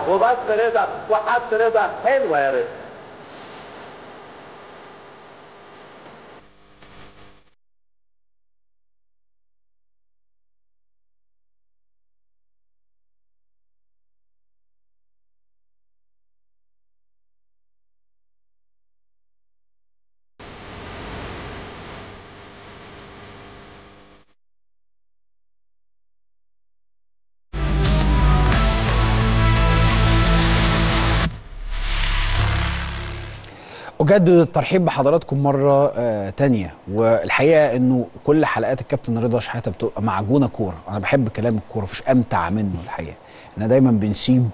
وبس رضا وحط رضا حلوه يا رضا أجدد الترحيب بحضراتكم مرة آه تانية والحقيقة إنه كل حلقات الكابتن رضا شحاتة بتبقى معجونة كورة أنا بحب كلام الكورة مفيش أمتع منه الحقيقة إحنا دايما بنسيب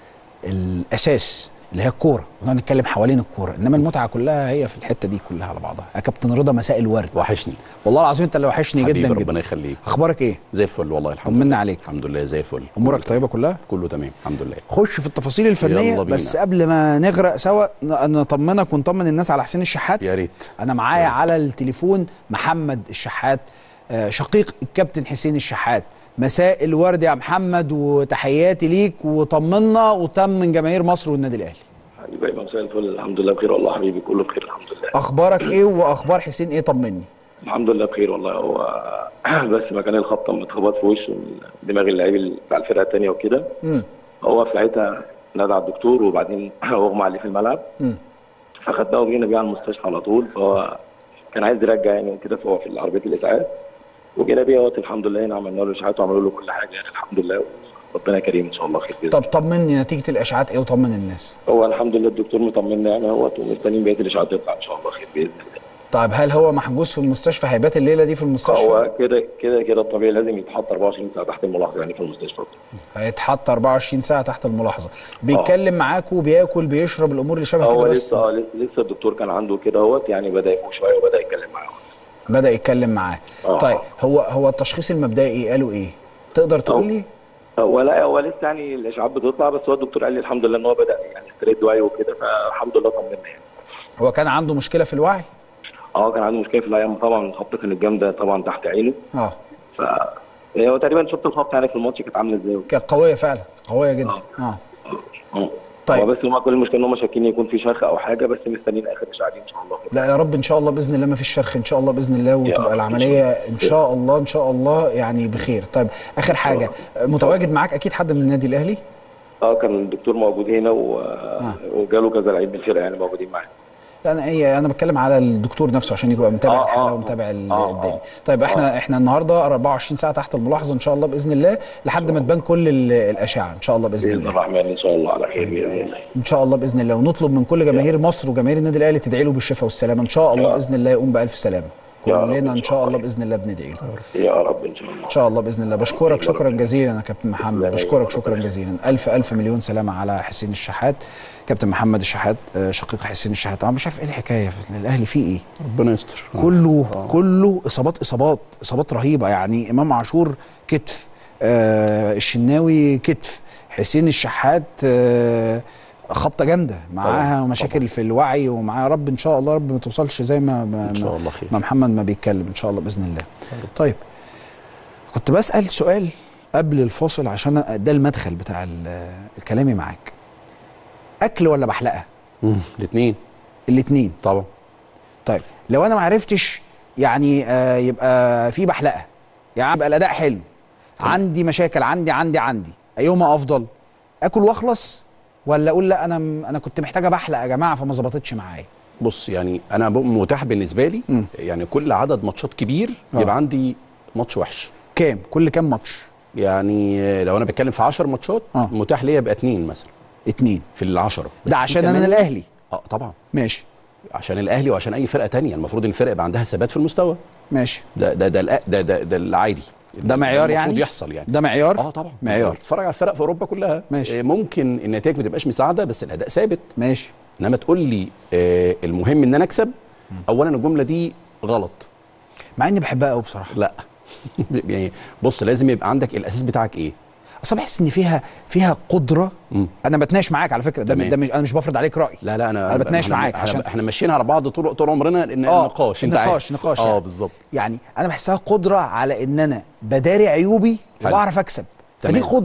الأساس اللي هي الكورة ونقعد نتكلم حوالين الكورة إنما المتعة كلها هي في الحتة دي كلها على بعضها يا كابتن رضا مساء الورد وحشني والله العظيم أنت اللي وحشني حبيبي جدا ربنا جدا يخليك أخبارك إيه؟ زي الفل والله الحمد طمنا لله عليك. الحمد لله زي الفل أمورك كله طيبة كلها؟ تمام. كله تمام الحمد لله خش في التفاصيل الفنية يلا بينا. بس قبل ما نغرق سوا ن- نطمنك ونطمن الناس على حسين الشحات يا ريت انا معايا على التليفون محمد الشحات آه، شقيق الكابتن حسين الشحات مساء الورد يا محمد وتحياتي ليك وطمنا وطمن جماهير مصر والنادي الاهلي حبيبي يبقى مساء الفل الحمم لله بخير والله حبيبي كله بخير الحمد لله اخبارك ايه واخبار حسين ايه طمني الحمد لله بخير والله هو بس مكان الخبطه متخبط في وشه دماغ اللعيب بتاع الفرقه الثانيه وكده امم هو في ساعتها نادى على الدكتور وبعدين اغمى عليه في الملعب امم فخدناه وجينا بيه على المستشفى على طول فهو كان عايز يرجع يعني وكده فهو في عربيه الاسعاف وجينا بيه اهوت الحمد لله هنا عملنا له اشاعات وعملوا له كل حاجه يعني الحمد لله ربنا كريم ان شاء الله خير بإذن طب طمني نتيجه الاشاعات ايه وطمن الناس هو الحمد لله الدكتور مطمنا يعني اهوت ومستنيين بقيه الاشاعات تطلع ان شاء الله خير باذن الله طيب هل هو محجوز في المستشفى هيبات الليله دي في المستشفى هو كده كده كده الطبيعي لازم يتحط 24 ساعه تحت الملاحظه يعني في المستشفى هيتحط 24 ساعه تحت الملاحظه بيتكلم معاكوا بياكل بيشرب الامور اللي شبه هو كده بس لسه آه، لسه لسه الدكتور كان عنده كده اهوت يعني بدا يفوق شويه وبدا يتكلم معاه بدا يتكلم معاه آه. طيب هو هو التشخيص المبدئي ايه قالوا ايه تقدر تقول لي هو لا هو لسه يعني الاشعاعات بتطلع بس هو الدكتور قال لي الحمد لله ان هو بدا يعني يسترد وعيه وكده فالحمد لله طمنا يعني هو كان عنده مشكله في الوعي اه كان عنده مشكله في الايام طبعا الخبطه كانت جامده طبعا تحت عينه اه ف هو تقريبا شفت الخبطه يعني في الماتش كانت عامله ازاي كانت قويه فعلا قويه جدا اه اه طيب. هو بس هما كل المشكله ان هم شاكين يكون في شرخ او حاجه بس مستنيين اخر اشعاعات ان شاء الله لا يا رب ان شاء الله باذن الله ما فيش شرخ ان شاء الله باذن الله رب. وتبقى العمليه ان شاء الله ان شاء الله يعني بخير طيب اخر حاجه متواجد معاك اكيد حد من النادي الاهلي اه كان الدكتور موجود هنا و... وجاله كذا لعيب من الفرقه يعني موجودين معاه لا انا ايه انا بتكلم على الدكتور نفسه عشان يبقى متابع آه، الحاله آه، ومتابع ال- آه، آه. الدنيا طيب احنا احنا النهارده 24 ساعه تحت الملاحظه ان شاء الله باذن الله لحد ما تبان كل ال- الاشعه ان شاء الله باذن باذن الله الرحمن ان شاء الله على خير باذن الله ان شاء الله باذن الله ونطلب من كل جماهير مصر وجماهير النادي الاهلي تدعي له بالشفاء والسلامه ان شاء الله يا رب. باذن الله يقوم بالف سلامه يا رب كلنا إن ان شاء شاء الله الله. باذن الله بندعي له يا رب ان شاء الله ان شاء الله باذن الله بشكرك شكرا جزيلا يا كابتن محمد لا، بشكرك لا، شكرا جزيلا الف الف مليون سلامه على حسين الشحات كابتن محمد الشحات آه، شقيق حسين الشحات انا مش عارف ايه الحكايه في الاهلي فيه ايه ربنا يستر كله كله اصابات اصابات اصابات رهيبه يعني امام عاشور كتف آه الشناوي كتف حسين الشحات آه خبطه جامده معاها طبعاً، مشاكل طبعاً. في الوعي ومعاها رب ان شاء الله رب ما توصلش زي ما ما, إن شاء ما- الله خير. ما محمد ما بيتكلم ان شاء الله باذن الله طيب كنت بسال سؤال قبل الفاصل عشان ده المدخل بتاع ال- الكلامي معاك اكل ولا بحلقه الاثنين الاثنين طبعا طيب لو انا ما عرفتش يعني آه يبقى في بحلقه يعني يبقى الاداء حلو عندي مشاكل عندي عندي عندي ايهما افضل اكل واخلص ولا اقول لا انا انا كنت محتاجه بحلق يا جماعه فما ظبطتش معايا بص يعني انا ب- متاح بالنسبه لي مم. يعني كل عدد ماتشات كبير آه. يبقى عندي ماتش وحش كام كل كام ماتش يعني آه، لو انا بتكلم في 10 ماتشات آه. متاح ليا يبقى اثنين مثلا اتنين في العشرة بس ده في عشان انا كمان- الاهلي اه طبعا ماشي عشان الاهلي وعشان اي فرقه تانية المفروض ان الفرقه يبقى عندها ثبات في المستوى ماشي ده ده ده الأ- ده ده, ده العادي ده معيار المفروض يعني يحصل يعني ده معيار اه طبعا معيار اتفرج على الفرق في اوروبا كلها ماشي. آه، ممكن النتائج ما تبقاش مساعده بس الاداء ثابت ماشي انما تقول لي آه المهم ان انا اكسب اولا الجمله دي غلط مع اني بحبها قوي بصراحه لا يعني بص لازم يبقى عندك الاساس بتاعك ايه اصل بحس ان فيها فيها قدره مم. انا بتناقش معاك على فكره ده, تمام. ده مش انا مش بفرض عليك راي لا لا انا أنا بتناقش احنا- معاك احنا, عشان- احنا ماشيين على بعض طول طول عمرنا ان آه، نقاش انت نقاش- عارف. نقاش اه يعني. بالظبط يعني انا بحسها قدره على ان انا بداري عيوبي حلو. وبعرف اكسب فدي تمام. قدره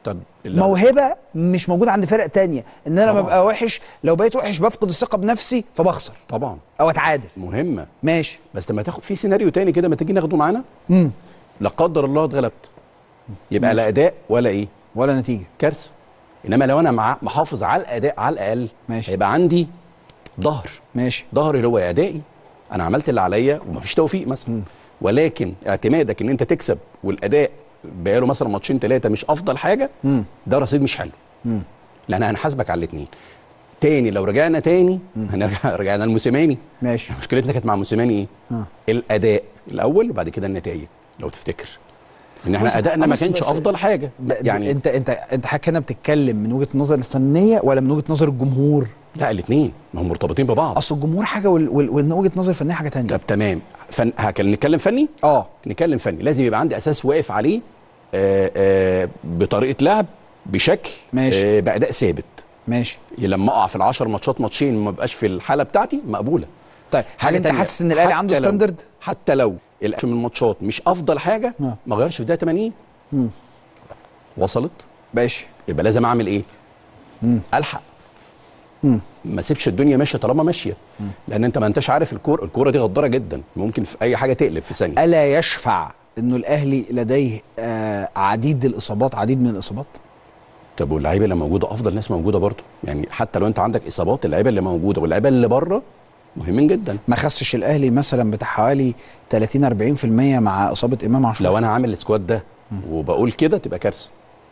طب اللي- موهبه مش موجوده عند فرق تانية ان انا لما طبعاً. ابقى وحش لو بقيت وحش بفقد الثقه بنفسي فبخسر طبعا او اتعادل مهمه ماشي بس لما تاخد في سيناريو تاني كده ما تيجي ناخده معانا امم لا قدر الله اتغلبت يبقى لا اداء ولا ايه ولا نتيجه كارثه انما لو انا مع محافظ على الاداء على الاقل ماشي. هيبقى عندي ظهر ماشي ظهر اللي هو ادائي انا عملت اللي عليا ومفيش توفيق مثلا ولكن اعتمادك ان انت تكسب والاداء بقاله مثلا ماتشين ثلاثه مش افضل حاجه مم. ده رصيد مش حلو لان هنحاسبك على الاثنين تاني لو رجعنا تاني هنرجع رجعنا لموسيماني ماشي مشكلتنا كانت مع موسيماني ايه؟ آه. الاداء الاول وبعد كده النتائج لو تفتكر ان احنا بص- ادائنا ما بص- كانش بص- افضل حاجه يعني يعني انت انت انت حضرتك هنا بتتكلم من وجهه نظر الفنيه ولا من وجهه نظر الجمهور لا الاثنين ما هم مرتبطين ببعض اصل الجمهور حاجه وال- وال- ووجهه نظر الفنيه حاجه تانية طب تمام فن... هكل نتكلم فني اه نتكلم فني لازم يبقى عندي اساس واقف عليه آه آه بطريقه لعب بشكل ماشي. آه باداء ثابت ماشي لما اقع في العشر ماتشات ماتشين ما بقاش في الحاله بتاعتي مقبوله طيب هل حاجة انت تانية. حاسس ان الاهلي حتى عنده لو- ستاندرد حتى لو الأكشن من الماتشات مش افضل حاجه آه. ما غيرش في ده 80 مم. وصلت ماشي يبقى لازم اعمل ايه الحق مم. ما سيبش الدنيا ماشيه طالما ماشيه لان انت ما انتش عارف الكوره الكوره دي غداره جدا ممكن في اي حاجه تقلب في ثانيه الا يشفع انه الاهلي لديه آه عديد الاصابات عديد من الاصابات طب واللعيبه اللي موجوده افضل ناس موجوده برضه يعني حتى لو انت عندك اصابات اللعيبه اللي موجوده واللعيبه اللي بره مهمين جدا ما خسش الاهلي مثلا بتاع حوالي 30 40% مع اصابه امام عاشور لو انا عامل السكواد ده وبقول كده تبقى كارثه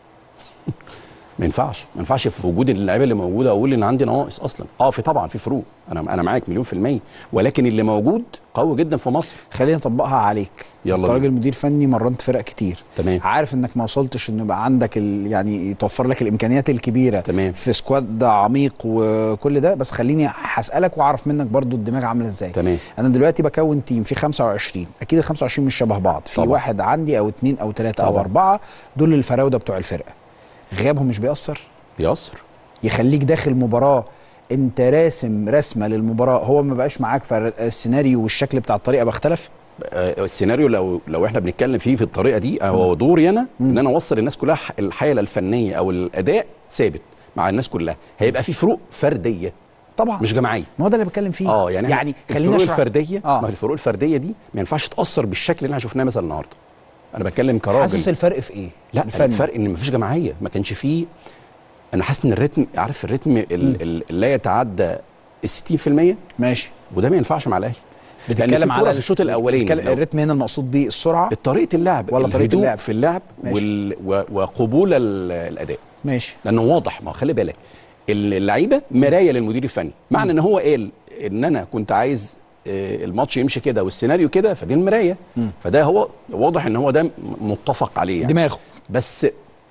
ما ينفعش ما ينفعش في وجود اللعيبه اللي موجوده اقول ان عندي نواقص اصلا اه في طبعا في فروق انا انا معاك مليون في الميه ولكن اللي موجود قوي جدا في مصر خلينا نطبقها عليك يلا انت بينا. راجل مدير فني مرنت فرق كتير تمام. عارف انك ما وصلتش انه يبقى عندك ال... يعني يتوفر لك الامكانيات الكبيره تمام. في سكواد عميق وكل ده بس خليني هسالك واعرف منك برضو الدماغ عامله ازاي تمام. انا دلوقتي بكون تيم في 25 اكيد ال 25 مش شبه بعض في طبعا. واحد عندي او اتنين او تلاته او طبعا. اربعه دول الفراوده بتوع الفرقه غيابهم مش بيأثر بيأثر يخليك داخل مباراه انت راسم رسمه للمباراه هو ما بقاش معاك فالسيناريو والشكل بتاع الطريقه بيختلف آه، السيناريو لو لو احنا بنتكلم فيه في الطريقه دي هو دوري انا ان انا اوصل الناس كلها ح- الحاله الفنيه او الاداء ثابت مع الناس كلها هيبقى في فروق فرديه طبعا مش جماعيه ما هو ده اللي بتكلم فيه اه يعني, يعني يعني خلينا الفروق اشرح الفرديه اه ما هي الفروق الفرديه دي ما ينفعش تاثر بالشكل اللي احنا شفناه مثلا النهارده انا بتكلم كراجل حاسس الفرق في ايه لا الفني. الفرق ان مفيش جماعيه ما كانش فيه انا حاسس ان الريتم عارف الريتم ال- ال- لا يتعدى ال 60% ماشي وده ما ينفعش مع الاهلي لأن في بتتكلم على كرة في الشوط الاولاني بتتكلم- لو- الريتم هنا المقصود بيه السرعه طريقه اللعب ولا طريقة الهدوء اللعب؟ في اللعب ماشي. وال... و... وقبول ال- الاداء ماشي لانه واضح ما هو خلي بالك اللعيبه مرايه للمدير الفني معنى ان هو قال ان انا كنت عايز آه، الماتش يمشي كده والسيناريو كده فدي المرايه فده هو واضح ان هو ده م- متفق عليه يعني دماغه بس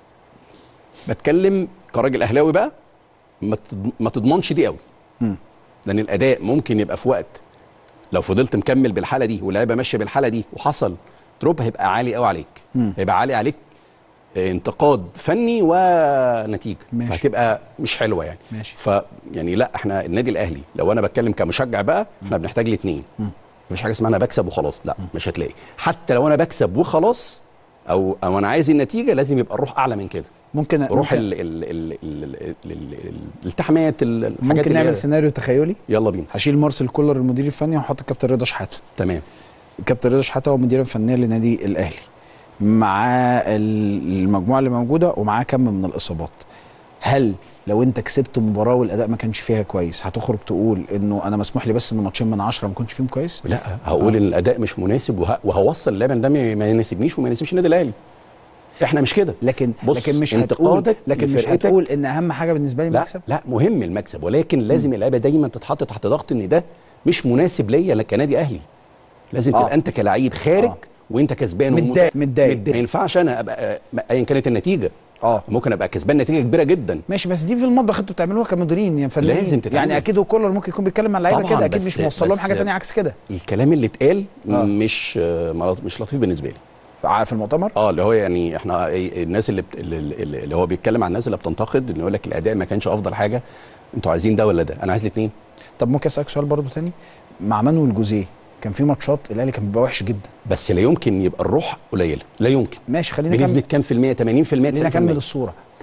بتكلم كراجل اهلاوي بقى ما تض- ما تضمنش دي قوي لان الاداء ممكن يبقى في وقت لو فضلت مكمل بالحاله دي واللعيبه ماشيه بالحاله دي وحصل دروب هيبقى عالي قوي عليك هيبقى عالي عليك آه، انتقاد فني ونتيجه ماشي. فهتبقى مش حلوه يعني ماشي. ف يعني لا احنا النادي الاهلي لو انا بتكلم كمشجع بقى احنا بنحتاج الاثنين مفيش حاجه اسمها انا بكسب وخلاص لا مش هتلاقي حتى لو انا بكسب وخلاص او او انا عايز النتيجه لازم يبقى الروح اعلى من كده ممكن روح ممكن, ال ال ال ال ال ال ال الالتحامات ال- الحاجات ممكن اللي نعمل هي- سيناريو تخيلي يلا بينا هشيل مارسيل كولر المدير الفني وهحط الكابتن رضا شحاته تمام الكابتن رضا شحاته هو مدير فني لنادي الاهلي معاه ال- المجموعه اللي موجوده ومعاه كم من الاصابات هل لو انت كسبت مباراه والاداء ما كانش فيها كويس هتخرج تقول انه انا مسموح لي بس ان ماتشين من عشرة ما كنتش فيهم كويس لا هقول ان الاداء مش مناسب وه... وهوصل اللاعب إن ده ما ما يناسبنيش وما يناسبش النادي الاهلي احنا مش كده لكن بص، لكن مش هتقول انتقادك لكن مش لفرقتك- هتقول ان اهم حاجه بالنسبه لي لا المكسب لا مهم المكسب ولكن لازم اللعيبه دايما تتحط تحت ضغط ان ده مش مناسب ليا كنادي اهلي لازم آه. تبقى انت كلاعب خارج آه. وانت كسبان متضايق- ومت- متضايق. ما ينفعش انا ابقى آه، ايا كانت النتيجه اه ممكن ابقى كسبان نتيجه كبيره جدا ماشي بس دي في المطبخ انتوا بتعملوها كمديرين يعني فنيين لازم تتعمل. يعني اكيد كولر ممكن يكون بيتكلم مع اللعيبه طبعاً، كده اكيد بس- مش موصل لهم بس- حاجه تانية عكس كده الكلام اللي اتقال آه. مش آه، ملط- مش لطيف بالنسبه لي في المؤتمر اه اللي هو يعني احنا إيه، الناس اللي, بت... اللي, اللي اللي هو بيتكلم عن الناس اللي بتنتقد انه يقول لك الاداء ما كانش افضل حاجه انتوا عايزين ده ولا ده انا عايز الاثنين طب ممكن اسالك سؤال برضو تاني مع مانويل جوزيه كان في ماتشات الاهلي كان بيبقى وحش جدا بس لا يمكن يبقى الروح قليله لا يمكن ماشي خلينا بنسبه نكمل كام في الميه 80% خلينا 90% نكمل الصوره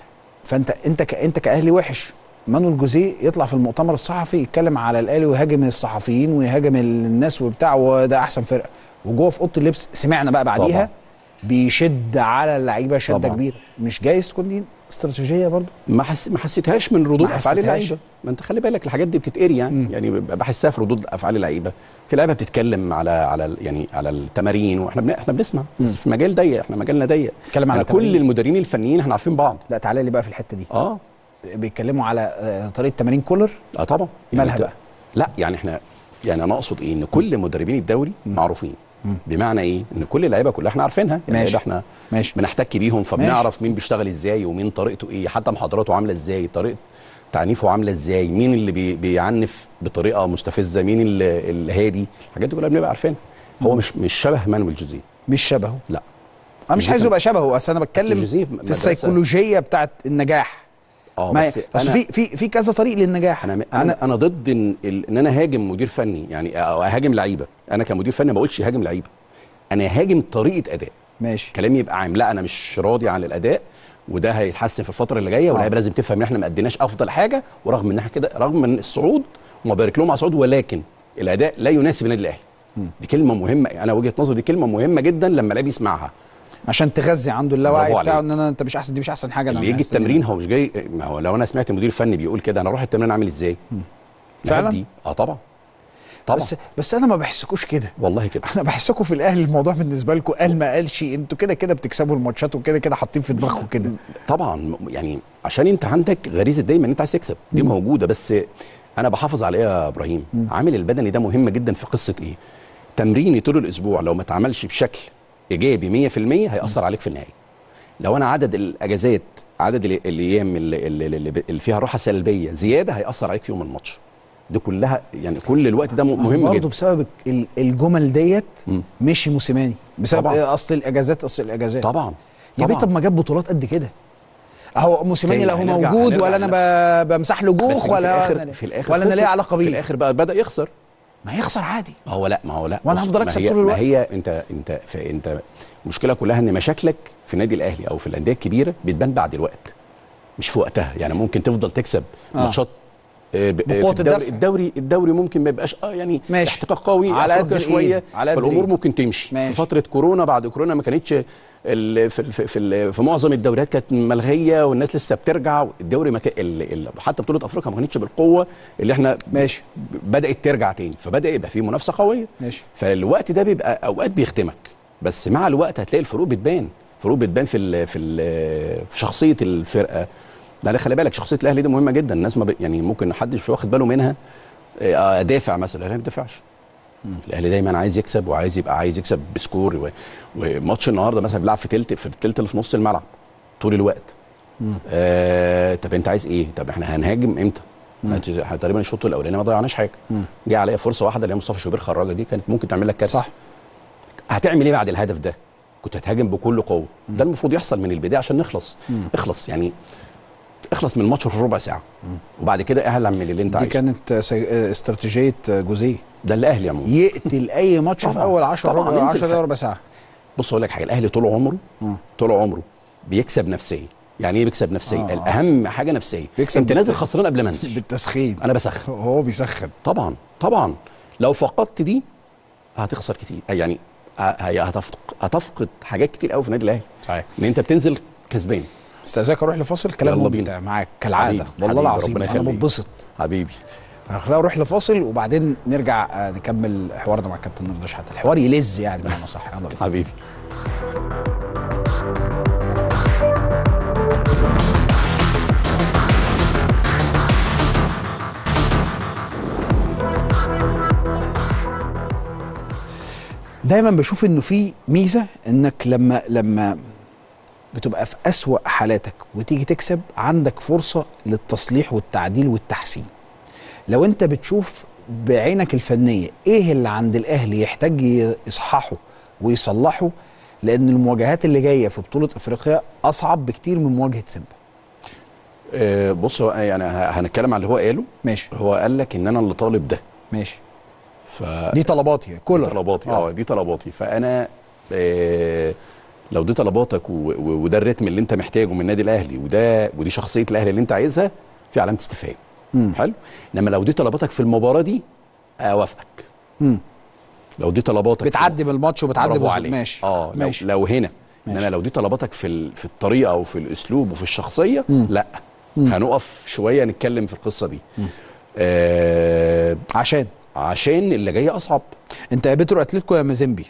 فانت انت ك... انت كاهلي وحش مانويل جوزيه يطلع في المؤتمر الصحفي يتكلم على الاهلي ويهاجم الصحفيين ويهاجم الناس وبتاع وده احسن فرقه وجوه في اوضه اللبس سمعنا بقى بعديها طبعا. بيشد على اللعيبه شده طبعا. كبيره مش جايز تكون دي استراتيجيه برضو ما حس ما حسيتهاش من ردود ما افعال حسيتهاش. اللعيبه ما انت خلي بالك الحاجات دي بتتقري يعني مم. يعني ب- بحسها في ردود افعال اللعيبه في لعيبه بتتكلم على على ال- يعني على التمارين واحنا بن... احنا بنسمع بس في مجال ضيق احنا مجالنا ضيق اتكلم على يعني كل التمارين. المديرين الفنيين احنا عارفين بعض لا تعالى لي بقى في الحته دي اه بيتكلموا على آه، طريقه تمارين كولر اه طبعا مالها انت- بقى؟ لا يعني احنا يعني انا اقصد ايه ان كل مدربين الدوري معروفين بمعنى ايه ان كل اللعيبه كلها احنا عارفينها يعني ماشي. اللعيبة احنا ماشي بنحتك بيهم فبنعرف مين بيشتغل ازاي ومين طريقته ايه حتى محاضراته عامله ازاي طريقه تعنيفه عامله ازاي مين اللي بي بيعنف بطريقه مستفزه مين اللي الهادي الحاجات دي كلها بنبقى عارفينها هو مش مش شبه مانويل جوزيه مش شبهه لا انا مش جوزيه عايزه كان- يبقى شبهه بس انا بتكلم جوزيه في مدرسة- السيكولوجيه بتاعت النجاح اه ما بس بس أنا- في في في كذا طريق للنجاح انا انا انا ضد ان ال- ان انا هاجم مدير فني يعني او اهاجم لعيبه انا كمدير فني ما بقولش هاجم لعيبه انا هاجم طريقه اداء ماشي كلامي يبقى عام لا انا مش راضي عن الاداء وده هيتحسن في الفتره اللي جايه واللعيبه لازم تفهم ان احنا ما اديناش افضل حاجه ورغم ان احنا كده رغم من الصعود وما بارك لهم على الصعود ولكن الاداء لا يناسب النادي الاهلي دي كلمه مهمه انا وجهه نظري دي كلمه مهمه جدا لما اللعيب يسمعها عشان تغذي عنده اللاوعي برافو بتاعه عليك. ان انا انت مش احسن دي مش احسن حاجه انا اللي يجي محسن دي. التمرين هو مش جاي ما هو لو انا سمعت مدير فني بيقول كده انا اروح التمرين اعمل ازاي فعلا؟ دي اه طبعا طبعا بس بس انا ما بحسكوش كده والله كده انا بحسكوا في الاهلي الموضوع بالنسبه لكم قال ما قالش انتوا كده كده بتكسبوا الماتشات وكده كده حاطين في دماغكم كده طبعا يعني عشان انت عندك غريزه دايما ان انت عايز تكسب دي موجوده بس انا بحافظ على ايه يا ابراهيم عامل البدني ده مهم جدا في قصه ايه تمريني طول الاسبوع لو ما اتعملش بشكل ايجابي 100% هياثر عليك في النهايه لو انا عدد الاجازات عدد ال- الايام اللي, اللي, اللي اللي فيها راحه سلبيه زياده هياثر عليك في يوم الماتش دي كلها يعني كل الوقت ده م- مهم برضه جدا بسبب ال- الجمل ديت مم. مشي موسيماني بسبب طبعاً. إيه؟ اصل الاجازات اصل الاجازات طبعا يا بيه طبعاً. طب ما جاب بطولات قد كده اهو موسيماني لا هو تاني هنرجع- موجود هنرجع ولا انا ب- بمسح له بس جوخ في ولا الاخر أنا في الاخر ولا انا خسر. ليا علاقه في بيه الاخر بقى بدا يخسر ما هيخسر عادي ما هو لا ما هو لا وأنا بص، هفضل ما أكسب هي- طول الوقت. ما هي انت انت في انت المشكله كلها ان مشاكلك في النادي الاهلي او في الانديه الكبيره بتبان بعد الوقت مش في وقتها يعني ممكن تفضل تكسب آه. ماتشات آه، ب- آه، بقوة في الدوري الدفع. الدوري الدوري ممكن ما يبقاش اه يعني ماشي. احتكاك قوي على قد أفريقيا الإيد، شويه على قد فالامور الإيد. ممكن تمشي ماشي. في فتره كورونا بعد كورونا ما كانتش ال- في في في, ال- في معظم الدوريات كانت ملغيه والناس لسه بترجع الدوري ما كان ال- ال- حتى بطوله افريقيا ما كانتش بالقوه اللي احنا ماشي. بدات ترجع تاني فبدا يبقى في منافسه قويه ماشي. فالوقت ده بيبقى اوقات بيختمك بس مع الوقت هتلاقي الفروق بتبان فروق بتبان في ال في ال في شخصيه الفرقه ده خلي بالك شخصيه الاهلي دي مهمه جدا الناس ما ب... يعني ممكن حد مش واخد باله منها آه، دافع مثلا الاهلي ما بيدافعش الاهلي دايما عايز يكسب وعايز يبقى عايز يكسب بسكور و... وماتش النهارده مثلا بيلعب في تلت في التلت اللي في نص الملعب طول الوقت آه طب انت عايز ايه طب احنا هنهاجم امتى احنا تقريبا الشوط الاولاني ما ضيعناش حاجه جه عليا فرصه واحده اللي هي مصطفى شوبير خراجه دي كانت ممكن تعمل لك كارثه صح. هتعمل ايه بعد الهدف ده كنت هتهاجم بكل قوه ده المفروض يحصل من البدايه عشان نخلص اخلص يعني اخلص من الماتش في ربع ساعه وبعد كده اعمل اللي انت دي عايزه كانت آه، سي- آه، استراتيجيه آه، جوزيه ده الاهلي عموما يقتل اي ماتش في طبعاً. اول 10 طبعاً، ربع ينزل 10 دقايق حاجة. ربع ساعه بص اقول لك حاجه الاهلي طول عمره طول عمره بيكسب نفسيا يعني ايه بيكسب نفسيا آه. آه. اهم حاجه نفسيه بيكسب انت نازل بالت- خسران قبل ما انزل بالتسخين انا بسخن هو بيسخن طبعا طبعا لو فقدت دي هتخسر كتير يعني ه- هي هتفقد هتفقد حاجات كتير قوي في النادي الاهلي صحيح ان انت بتنزل كسبان استاذك اروح لفاصل كلام يلا ممتع بينا. معاك كالعاده حبيبي، والله حبيبي، العظيم ربنا انا يخليك. بتبسط حبيبي خلينا نروح لفاصل وبعدين نرجع آه، نكمل حوارنا مع كابتن رضا شحاته الحوار يلز يعني بمعنى صح يلا بينا حبيبي دايما بشوف انه في ميزه انك لما لما بتبقى في اسوأ حالاتك وتيجي تكسب عندك فرصه للتصليح والتعديل والتحسين لو انت بتشوف بعينك الفنيه ايه اللي عند الاهلي يحتاج يصححه ويصلحه لان المواجهات اللي جايه في بطوله افريقيا اصعب بكتير من مواجهه سيمبا آه بص هو يعني ه- هنتكلم على اللي هو قاله ماشي هو قال لك ان انا اللي طالب ده ماشي ف دي طلباتي كولر طلباتي اه دي طلباتي فانا آه لو دي طلباتك و... و... وده الريتم اللي انت محتاجه من النادي الاهلي وده ودي شخصيه الاهلي اللي انت عايزها في علامه استفهام حلو انما لو دي طلباتك في المباراه دي اوافقك مم. لو دي طلباتك في- بتعدي بالماتش وبتعدي برافو بز- عليك. ماشي اه لو, ماشي. لو هنا ماشي. انما لو دي طلباتك في ال... في الطريقه وفي الاسلوب وفي الشخصيه لا هنقف شويه نتكلم في القصه دي آه عشان عشان اللي جاي اصعب انت يا بترو اتلتيكو يا مازيمبي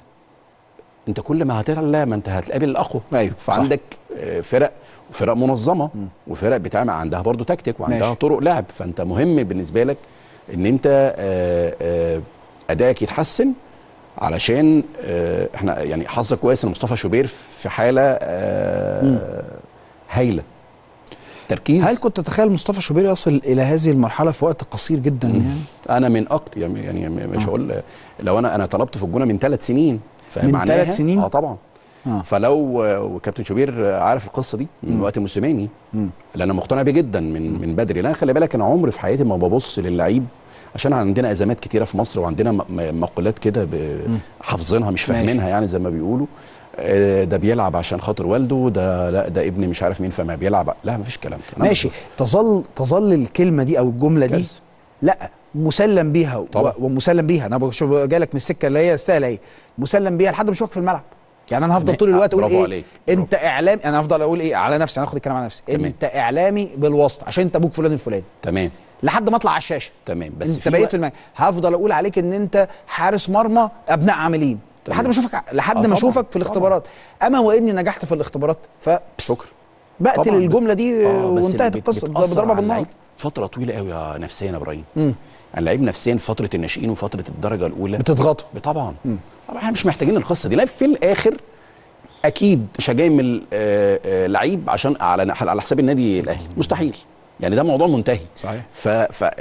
انت كل ما هتعلى ما انت هتقابل الاقوى أيوة، صح. فعندك آه، فرق وفرق منظمه وفرق بتعمل عندها برضو تكتيك وعندها ماشي. طرق لعب فانت مهم بالنسبه لك ان انت آه، آه، ادائك يتحسن علشان آه، احنا يعني حظك كويس ان مصطفى شوبير في حاله آه، هايله تركيز هل كنت تتخيل مصطفى شوبير يصل الى هذه المرحله في وقت قصير جدا يعني انا من اكتر يعني يعني مش هقول لو انا انا طلبت في الجونه من ثلاث سنين فمعناها- ثلاث سنين؟ اه طبعا آه. فلو آه، وكابتن شوبير عارف القصه دي من وقت موسيماني اللي انا مقتنع بيه جدا من من بدري لان خلي بالك انا عمري في حياتي ما ببص للعيب عشان عندنا ازمات كتيره في مصر وعندنا م- م- مقولات كده ب- حافظينها مش ماشي. فاهمينها يعني زي ما بيقولوا آه، ده بيلعب عشان خاطر والده ده لا ده ابن مش عارف مين فما بيلعب لا مفيش كلام ده. أنا ماشي تظل تظل الكلمه دي او الجمله دي كارثة. لا مسلم بيها و- طبعا. ومسلم بيها انا بشوف جالك من السكه اللي هي السهله اهي مسلم بيها لحد ما اشوفك في الملعب يعني انا هفضل ما- طول الوقت اقول برافو ايه عليك، انت اعلام انا هفضل اقول ايه على نفسي انا هاخد الكلام على نفسي تمام. انت اعلامي بالواسطه عشان انت ابوك فلان الفلاني تمام لحد ما اطلع على الشاشه تمام بس انت في بقيت وقت- في المكان هفضل اقول عليك ان انت حارس مرمى ابناء عاملين تمام. لحد ما اشوفك لحد آه ما طبعاً، اشوفك في طبعاً. الاختبارات اما واني نجحت في الاختبارات شكرا فبقتل طبعاً. الجمله دي آه، بس وانتهت بت- القصه بتأثر بضربه على بالنار اللعيب فتره طويله قوي يا نفسيا يا ابراهيم يعني اللعيب نفسيا في فتره الناشئين وفتره الدرجه الاولى بتضغطه طبعا طبعا احنا مش محتاجين القصه دي لا في الاخر اكيد مش هجامل آه، آه، لعيب عشان على على حساب النادي الاهلي مستحيل يعني ده موضوع منتهي صحيح. ف...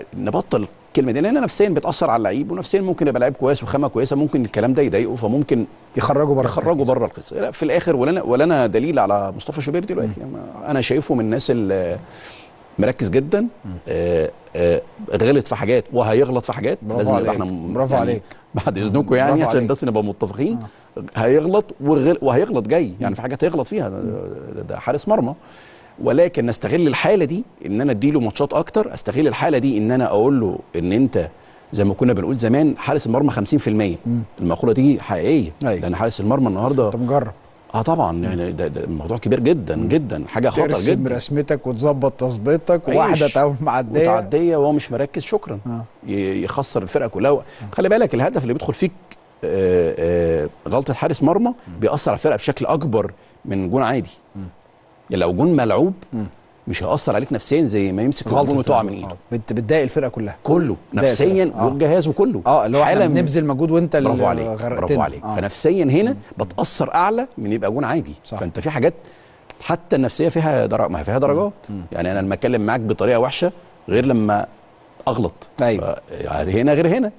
فنبطل الكلمه دي لان نفسيا بتاثر على اللعيب ونفسيا ممكن يبقى لعيب كويس وخامه كويسه ممكن الكلام ده يضايقه فممكن يخرجوا بره يخرجوا بره القصه لا في الاخر ولا انا ولا انا دليل على مصطفى شوبير دلوقتي يعني انا شايفه من الناس اللي مركز جدا آه آه غلط في حاجات وهيغلط في حاجات برافو لازم نبقى عليك. احنا برافو يعني عليك. بعد اذنكم يعني برافو عشان عليك. بس نبقى متفقين هيغلط وغل وهيغلط جاي يعني في حاجات هيغلط فيها ده, ده حارس مرمى ولكن نستغل الحاله دي ان انا اديله ماتشات اكتر استغل الحاله دي ان انا اقول له ان انت زي ما كنا بنقول زمان حارس المرمى 50% المقوله دي حقيقيه أيوة. لان حارس المرمى النهارده انت مجرب اه طبعا يعني ده, ده موضوع كبير جدا جدا حاجه خطر ترسم جدا رسمتك وتظبط تظبيطك عيش. واحده تعمل معديه وتعديه وهو مش مركز شكرا آه. ي- يخسر الفرقه كلها خلي بالك الهدف اللي بيدخل فيك آه، آه، غلطه حارس مرمى بيأثر على الفرقه بشكل اكبر من جون عادي يعني لو جون ملعوب مش هيأثر عليك نفسيا زي ما يمسك الجون وتقع من ايده بت بتضايق الفرقه كلها كله ده نفسيا الفرقة. آه. والجهاز وكله اه اللي هو احنا حالة من- بنبذل مجهود وانت اللي برافو عليك غرقتنا. برافو عليك آه. فنفسيا هنا بتاثر اعلى من يبقى جون عادي صح. فانت في حاجات حتى النفسيه فيها درجة ما هي فيها درجات يعني انا لما اتكلم معاك بطريقه وحشه غير لما اغلط أيوة. ف- هنا غير هنا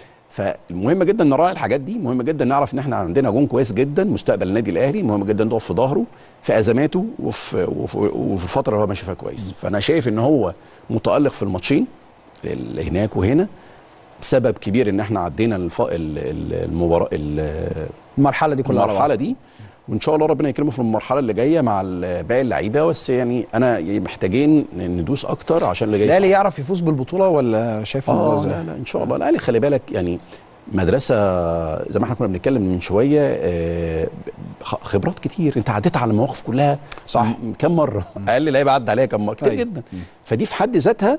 فالمهم جدا نراعي الحاجات دي مهم جدا نعرف ان احنا عندنا جون كويس جدا مستقبل النادي الاهلي مهم جدا نقف في ظهره في ازماته وفي وفي, وفي الفتره اللي هو ماشي فيها كويس فانا شايف ان هو متالق في الماتشين اللي هناك وهنا سبب كبير ان احنا عدينا الف... ال- ال- المباراه ال- المرحله دي كلها على المرحله دي وان شاء الله ربنا يكرمه في المرحله اللي جايه مع ال- باقي اللعيبه بس يعني انا محتاجين ندوس اكتر عشان اللي جاي الاهلي صعب. يعرف يفوز بالبطوله ولا شايف الموضوع اه ازاي؟ لا لا ان شاء الله الاهلي خلي بالك يعني مدرسه زي ما احنا كنا بنتكلم من شويه آه، خ- خبرات كتير انت عديت على المواقف كلها صح. م- كم مره اقل لعيبه عدى عليها كم مره كتير أيوة. جدا فدي في حد ذاتها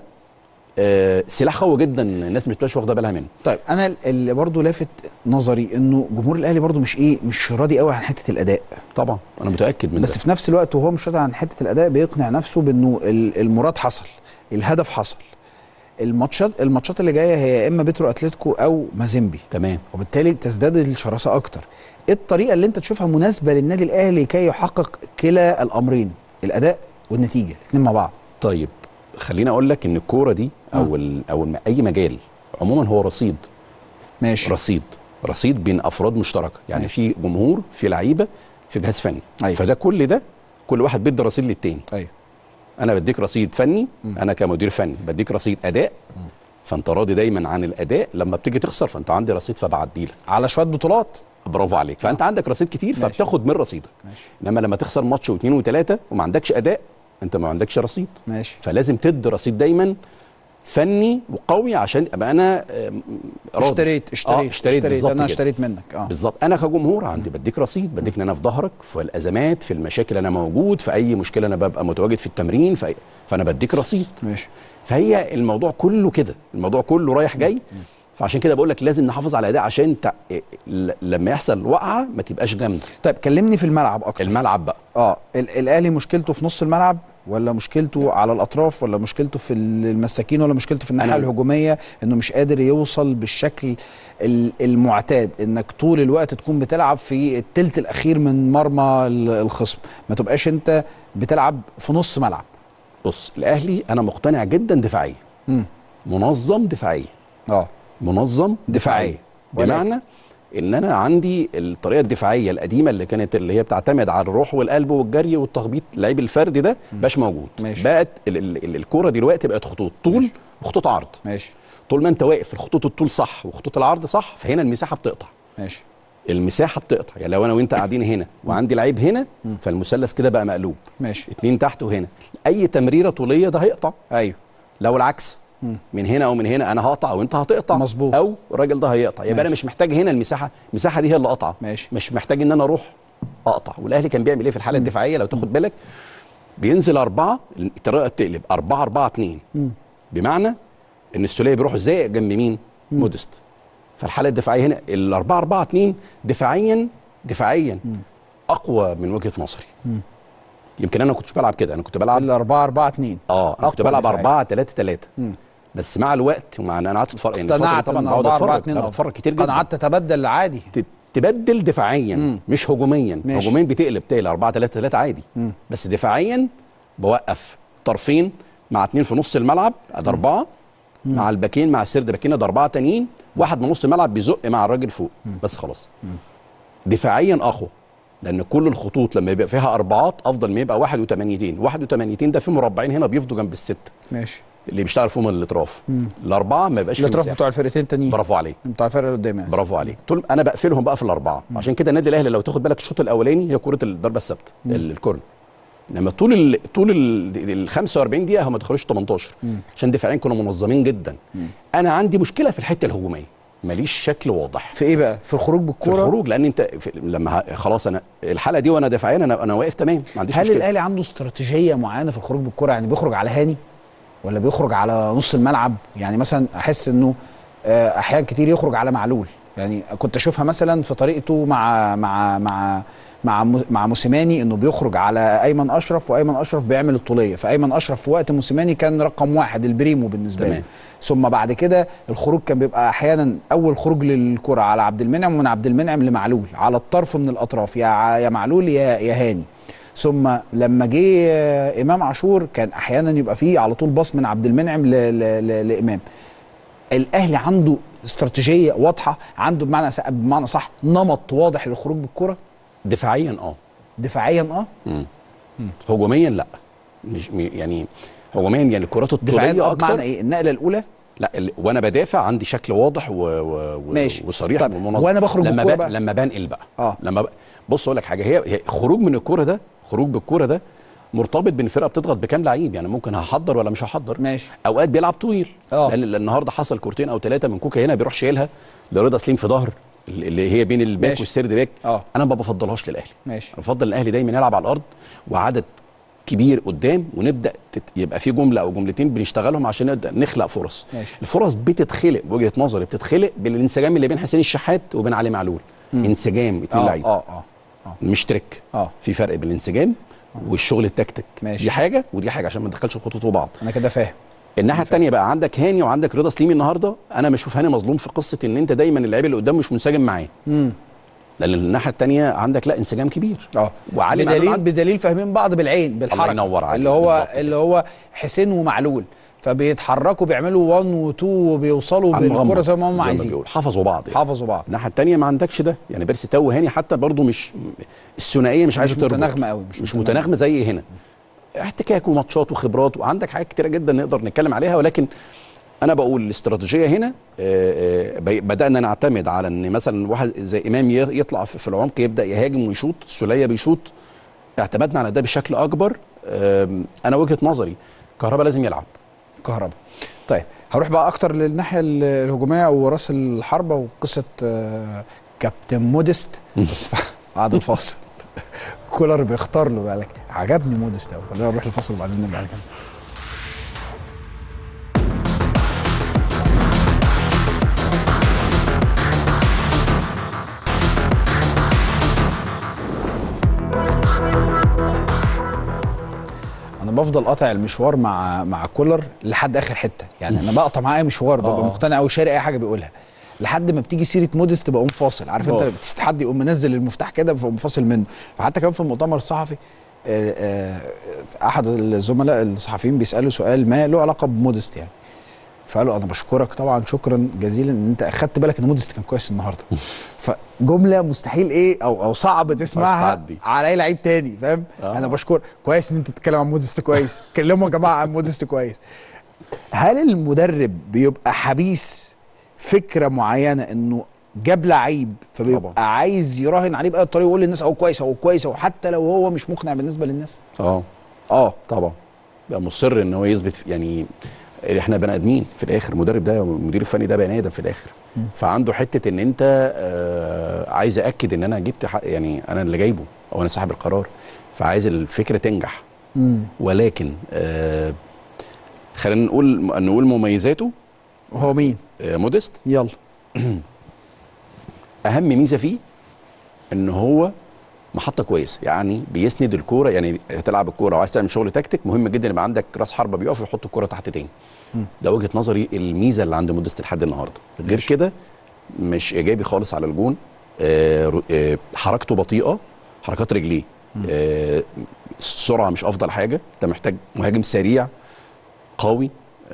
آه، سلاح قوي جدا الناس مش بتبقاش واخده بالها منه طيب انا اللي برضو لافت نظري انه جمهور الاهلي برضو مش ايه مش راضي قوي عن حته الاداء طبعا انا متاكد من بس ده في نفس الوقت وهو مش راضي عن حته الاداء بيقنع نفسه بانه ال- المراد حصل الهدف حصل الماتشات الماتشات اللي جايه هي يا اما بترو اتلتيكو او مازيمبي تمام وبالتالي تزداد الشراسه اكتر ايه الطريقه اللي انت تشوفها مناسبه للنادي الاهلي كي يحقق كلا الامرين الاداء والنتيجه الاثنين مع بعض طيب خليني اقول لك ان الكوره دي او ال او الم- اي مجال عموما هو رصيد ماشي رصيد رصيد بين افراد مشتركه يعني ماشي. في جمهور في لعيبه في جهاز فني أيوة. فده كل ده كل واحد بيدي رصيد للتاني ايوه انا بديك رصيد فني انا كمدير فني بديك رصيد اداء فانت راضي دايما عن الاداء لما بتيجي تخسر فانت عندي رصيد فبعدي لك على شويه بطولات برافو عليك فانت عندك رصيد كتير ماشي. فبتاخد من رصيدك ماشي. انما لما تخسر ماتش واثنين وثلاثه وما عندكش اداء انت ما عندكش رصيد ماشي فلازم تدي رصيد دايما فني وقوي عشان ابقى انا آم، راضي. اشتريت آه اشتريت اشتريت بالظبط انا كده. اشتريت منك اه بالظبط انا كجمهور عندي بديك رصيد بديك ان انا في ظهرك في الازمات في المشاكل انا موجود في اي مشكله انا ببقى متواجد في التمرين في فانا بديك رصيد ماشي فهي الموضوع كله كده الموضوع كله رايح جاي فعشان كده بقول لك لازم نحافظ على الاداء عشان تع... ل- لما يحصل وقعه ما تبقاش جامده طيب كلمني في الملعب اكتر الملعب بقى اه ال- الاهلي مشكلته في نص الملعب ولا مشكلته على الاطراف ولا مشكلته في المساكين ولا مشكلته في الناحيه أنا- الهجوميه انه مش قادر يوصل بالشكل ال- المعتاد انك طول الوقت تكون بتلعب في التلت الاخير من مرمى ال- الخصم ما تبقاش انت بتلعب في نص ملعب بص الاهلي انا مقتنع جدا دفاعيا امم منظم دفاعيا اه منظم دفاعيا. دفاعيا بمعنى ان انا عندي الطريقه الدفاعيه القديمه اللي كانت اللي هي بتعتمد على الروح والقلب والجري والتخبيط اللعيب الفردي ده مش موجود ماشي. بقت ال- ال- ال- الكوره دلوقتي بقت خطوط طول ماشي. وخطوط عرض ماشي طول ما انت واقف في الخطوط الطول صح وخطوط العرض صح فهنا المساحه بتقطع ماشي المساحه بتقطع يعني لو انا وانت قاعدين هنا وعندي لعيب هنا فالمثلث كده بقى مقلوب ماشي اتنين تحت وهنا اي تمريره طوليه ده هيقطع ايوه لو العكس من هنا او من هنا انا هقطع وانت هتقطع مظبوط. او الراجل ده هيقطع يبقى انا ماشي. مش محتاج هنا المساحه المساحه دي هي اللي قطعه ماشي. مش محتاج ان انا اروح اقطع والاهلي كان بيعمل ايه في الحاله الدفاعيه لو تاخد بالك بينزل اربعه الطريقه بتقلب اربعه اربعه اتنين بمعنى ان السوليه بيروح ازاي جنب مين؟ مودست فالحاله الدفاعيه هنا الاربعه اربعه اتنين دفاعيا دفاعيا اقوى من وجهه نظري يمكن انا ما كنتش بلعب كده انا كنت بلعب الأربعة أربعة اتنين اه انا كنت أقوى بلعب دفاعيا. 4 3 3 بس مع الوقت ومع ان انا قعدت اتفرج يعني الفترة اقتنعت طبعا ان بقعد 4 4 اتفرج 2 بقعد اتفرج كتير جدا قعدت تبدل عادي ت- تبدل دفاعيا مش هجوميا ماشي. هجوميا بتقلب تقلب 4 3 3 عادي بس دفاعيا بوقف طرفين مع اتنين في نص الملعب ادي اربعه مع الباكين مع السرد باكين ادي اربعه تانيين واحد من نص الملعب بيزق مع الراجل فوق بس خلاص دفاعيا اقوى لان كل الخطوط لما يبقى فيها اربعات افضل ما يبقى واحد وثمانيتين واحد وثمانيتين ده في مربعين هنا بيفضوا جنب السته ماشي اللي بيشتغل فيهم الاطراف الاربعه ما يبقاش في الاطراف مساحة. بتوع الفرقتين تانيين برافو عليك بتوع الفرقه اللي قدام يعني. برافو عليك طول انا بقفلهم بقى في الاربعه عشان كده النادي الاهلي لو تاخد بالك الشوط الاولاني هي كره الضربه الثابته ال- الكورن لما طول ال طول ال ال 45 دقيقه هم ما دخلوش 18 عشان دفاعيا كانوا منظمين جدا انا عندي مشكله في الحته الهجوميه ماليش شكل واضح في ايه بقى في الخروج في بالكوره الخروج لان انت في لما ه- خلاص انا الحلقه دي وانا دفاعيا انا انا واقف تمام ما عنديش هل مشكله الاهلي عنده استراتيجيه معينه في الخروج بالكوره يعني بيخرج على هاني ولا بيخرج على نص الملعب يعني مثلا احس انه آه، احيان كتير يخرج على معلول يعني كنت اشوفها مثلا في طريقته مع مع مع مع مو- مع موسيماني انه بيخرج على ايمن اشرف وايمن اشرف بيعمل الطوليه فايمن اشرف في وقت موسيماني كان رقم واحد البريمو بالنسبه له تمام. ثم بعد كده الخروج كان بيبقى احيانا اول خروج للكره على عبد المنعم ومن عبد المنعم لمعلول على الطرف من الاطراف يا ع- يا معلول يا يا هاني ثم لما جه آه، امام عاشور كان احيانا يبقى فيه على طول باص من عبد المنعم ل- ل- ل- لامام الاهلي عنده استراتيجيه واضحه عنده بمعنى س- بمعنى صح نمط واضح للخروج بالكره دفاعيا اه دفاعيا اه هجوميا لا مش م- يعني هجوميا يعني الكرات دفاعيا الطوليه آه بمعنى اكتر ايه النقله الاولى لا ال- وانا بدافع عندي شكل واضح و... و... و... ماشي. وصريح طب ومنظم وأنا بخرج لما بالكرة ب... بقى؟ لما بنقل بقى آه. لما ب... بص اقول لك حاجه هي... هي خروج من الكوره ده خروج بالكوره ده مرتبط بان الفرقه بتضغط بكام لعيب يعني ممكن هحضر ولا مش هحضر ماشي. اوقات بيلعب طويل آه. لان لأن النهارده حصل كورتين او ثلاثه من كوكا هنا بيروح شايلها لرضا سليم في ظهر اللي هي بين الباك ماشي. والسرد باك آه. انا ما بفضلهاش للاهلي ماشي. انا بفضل الاهلي دايما يلعب على الارض وعدد كبير قدام ونبدا تت... يبقى في جمله او جملتين بنشتغلهم عشان نبدا نخلق فرص ماشي. الفرص بتتخلق بوجهه نظري بتتخلق بالانسجام اللي بين حسين الشحات وبين علي معلول انسجام اتنين اه لعيبه اه اه مش تريك آه. في فرق بين الانسجام والشغل التكتيك ماشي. دي حاجه ودي حاجه عشان ما ندخلش الخطوط في بعض انا كده فاهم الناحيه الثانيه بقى عندك هاني وعندك رضا سليمي النهارده انا بشوف هاني مظلوم في قصه ان انت دايما اللعيب اللي قدام مش منسجم معاه لان الناحيه الثانيه عندك لا انسجام كبير اه وعلي معلول بدليل عند- بدليل فاهمين بعض بالعين بالحركه ينور عليك، اللي هو بالظبط كده. اللي هو حسين ومعلول فبيتحركوا بيعملوا 1 و2 وبيوصلوا عن بالكره مغمض، زي ما هم ما عايزين بيقولوا. حفظوا بعض يعني. حافظوا بعض الناحيه الثانيه ما عندكش ده يعني بيرسي تاو وهاني حتى برضو مش الثنائيه مش عايزه تربط متناغمة أوي، مش مش, مش متناغمة. متناغمه زي هنا احتكاك وماتشات وخبرات وعندك حاجات كتيره جدا نقدر نتكلم عليها ولكن انا بقول الاستراتيجيه هنا آه، آه، بي- بدانا نعتمد على ان مثلا واحد زي امام ي- يطلع في في العمق يبدا يهاجم ويشوط السوليه بيشوط اعتمدنا على ده بشكل اكبر آم، انا وجهه نظري كهربا لازم يلعب كهرباء طيب هروح بقى اكتر للناحيه ال- الهجوميه وراس الحربه وقصه آه، كابتن موديست بس بعد الفاصل كولر بيختار له بقى لك عجبني موديست قوي خلينا نروح الفاصل وبعدين نرجع نكمل انا بفضل قاطع المشوار مع مع كولر لحد اخر حته يعني انا بقطع معاه اي مشوار ببقى آه. مقتنع قوي شاري اي حاجه بيقولها لحد ما بتيجي سيره موديست بقوم فاصل عارف انت أوف. بتستحدي يقوم منزل المفتاح كده فقوم فاصل منه فحتى كمان في المؤتمر الصحفي آه، آه، احد الزملاء الصحفيين بيساله سؤال ما له علاقه بموديست يعني فقالوا انا بشكرك طبعا شكرا جزيلا ان انت اخدت بالك ان موديست كان كويس النهارده فجمله مستحيل ايه او او صعب تسمعها تعدي. على اي لعيب تاني فاهم آه. انا بشكر كويس ان انت تتكلم عن موديست كويس كلموا يا جماعه عن موديست كويس هل المدرب بيبقى حبيس فكره معينه انه جاب لعيب فبيبقى طبعا. عايز يراهن عليه بقى الطريق ويقول للناس هو كويس هو كويس هو حتى لو هو مش مقنع بالنسبه للناس اه اه طبعا بقى مصر ان هو يثبت في- يعني احنا بني ادمين في الاخر المدرب ده المدير الفني ده بني ادم في الاخر فعنده حته ان انت آه عايز اكد ان انا جبت حق يعني انا اللي جايبه او انا صاحب القرار فعايز الفكره تنجح امم ولكن آه خلينا نقول نقول مميزاته هو مين آه موديست يلا اهم ميزه فيه ان هو محطه كويسه يعني بيسند الكوره يعني هتلعب الكوره وعايز تعمل شغل تكتيك مهم جدا يبقى عندك راس حربه بيقف ويحط الكوره تحت تاني ده وجهه نظري الميزه اللي عند موديست لحد النهارده غير كده مش ايجابي خالص على الجون آه رو- آه حركته بطيئه حركات رجليه آه السرعه مش افضل حاجه انت محتاج مهاجم سريع قوي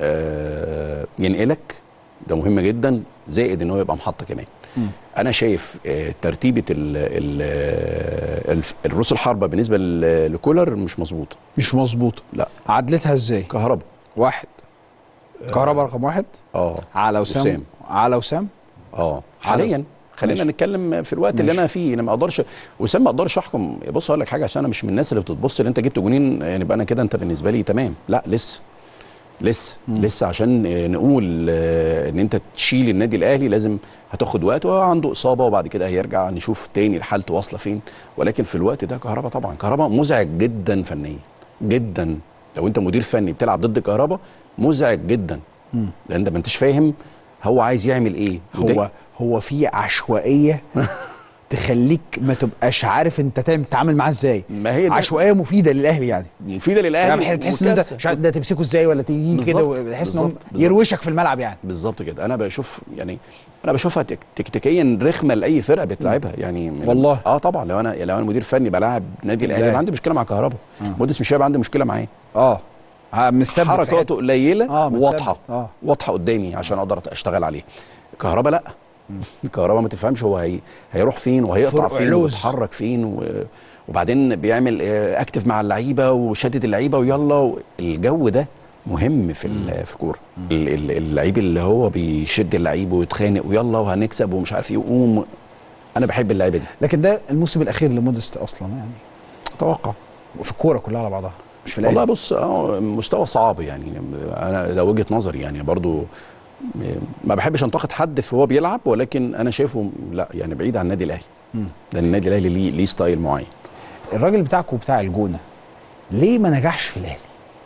آه ينقلك ده مهم جدا زائد ان هو يبقى محطه كمان انا شايف آه، ترتيبه ال ال الف- الروس الحربه بالنسبه ل- لكولر مش مظبوطه مش مظبوط لا عدلتها ازاي كهربا واحد كهرباء رقم واحد اه على وسام وسام. على وسام اه حاليا خلينا ماشي. نتكلم في الوقت اللي ماشي. انا فيه انا ما اقدرش وسام ما اقدرش احكم بص اقول لك حاجه عشان انا مش من الناس اللي بتتبص اللي انت جبت جونين يعني يبقى انا كده انت بالنسبه لي تمام لا لسه لسه مم. لسه عشان آه، نقول آه، ان انت تشيل النادي الاهلي لازم هتاخد وقت وهو عنده اصابه وبعد كده هيرجع نشوف تاني حالته واصله فين ولكن في الوقت ده كهربا طبعا كهربا مزعج جدا فنيا جدا لو انت مدير فني بتلعب ضد كهربا مزعج جدا لان انت ما انتش فاهم هو عايز يعمل ايه وده- هو هو في عشوائيه تخليك ما تبقاش عارف انت تعمل تتعامل معاه ازاي ما هي ده- عشوائيه مفيده للاهلي يعني مفيده للاهلي يعني تحس ان انت وكارثة. مش عارف ده تمسكه ازاي ولا تيجي كده بالظبط، تحس ان هو بالظبط، بالظبط. يروشك في الملعب يعني بالظبط كده انا بشوف يعني انا بشوفها تك- تكتيكيا رخمه لاي فرقه بتلعبها يعني من- والله. اه طبعا لو انا لو انا مدير فني بلاعب نادي الاهلي الأهلي. أنا عندي مشكله مع كهربا موديس مش هيبقى عندي مشكله معاه اه ها، مش ثابت في حركاته حتة. قليله آه، آه متثبت. واضحه آه. آه. واضحه قدامي عشان اقدر اشتغل عليه كهربا لا كهربا ما تفهمش هو هي... هيروح فين وهيقطع فرق فين علوز. ويتحرك فين و... وبعدين بيعمل آه، اكتف مع اللعيبه وشدد اللعيبه ويلا و... الجو ده مهم في ال... في الكوره ال- ال- اللعيب اللي هو بيشد اللعيب ويتخانق ويلا وهنكسب ومش عارف يقوم انا بحب اللعيبه دي لكن ده الموسم الاخير لمودست اصلا يعني اتوقع وفي الكوره كلها على بعضها مش في والله الاهلي بص آه، مستوى صعب يعني انا ده وجهه نظري يعني برضو ما بحبش انتقد حد في هو بيلعب ولكن انا شايفه لا يعني بعيد عن النادي الاهلي لان النادي الاهلي ليه ليه ستايل معين الراجل بتاعكم بتاع الجونه ليه ما نجحش في الاهلي؟